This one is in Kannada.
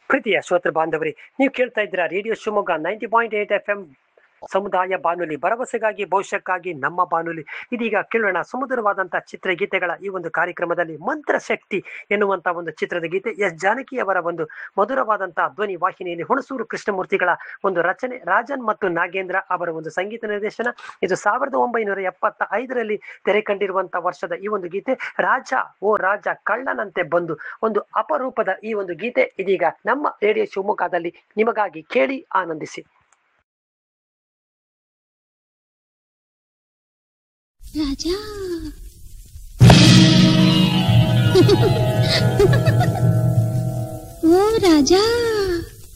ಪ್ರೀತಿಯ ಶ್ರೋತೃ ಬಾಂಧವರೇ ನೀವು ಕೇಳ್ತಾ ಇದ್ದೀರಾ radio Shivamogga ninety point eight F M ಸಮುದಾಯ ಬಾನುಲಿ ಭರವಸೆಗಾಗಿ ಭವಿಷ್ಯಕ್ಕಾಗಿ ನಮ್ಮ ಬಾನುಲಿ ಇದೀಗ ಕೇಳೋಣ ಸುಮಧುರವಾದಂತಹ ಚಿತ್ರಗೀತೆಗಳ ಈ ಒಂದು ಕಾರ್ಯಕ್ರಮದಲ್ಲಿ ಮಂತ್ರಶಕ್ತಿ ಎನ್ನುವಂತ ಒಂದು ಚಿತ್ರದ ಗೀತೆ ಎಸ್ ಜಾನಕಿ ಅವರ ಒಂದು ಮಧುರವಾದಂತಹ ಧ್ವನಿ ವಾಹಿನಿಯಲ್ಲಿ ಹುಣಸೂರು ಕೃಷ್ಣಮೂರ್ತಿಗಳ ಒಂದು ರಚನೆ ರಾಜನ್ ಮತ್ತು ನಾಗೇಂದ್ರ ಅವರ ಒಂದು ಸಂಗೀತ ನಿರ್ದೇಶನ ಇದು ಸಾವಿರದ ಒಂಬೈನೂರ ಎಪ್ಪತ್ತ ಐದರಲ್ಲಿ ತೆರೆ ಕಂಡಿರುವಂತಹ ವರ್ಷದ ಈ ಒಂದು ಗೀತೆ ರಾಜ ಓ ರಾಜ ಕಳ್ಳನಂತೆ ಬಂದು ಒಂದು ಅಪರೂಪದ ಈ ಒಂದು ಗೀತೆ ಇದೀಗ ನಮ್ಮ ರೇಡಿಯೋ ಶಿವಮೊಗ್ಗದಲ್ಲಿ ನಿಮಗಾಗಿ ಕೇಳಿ ಆನಂದಿಸಿ ರಾಜ ಓ ರಾಜ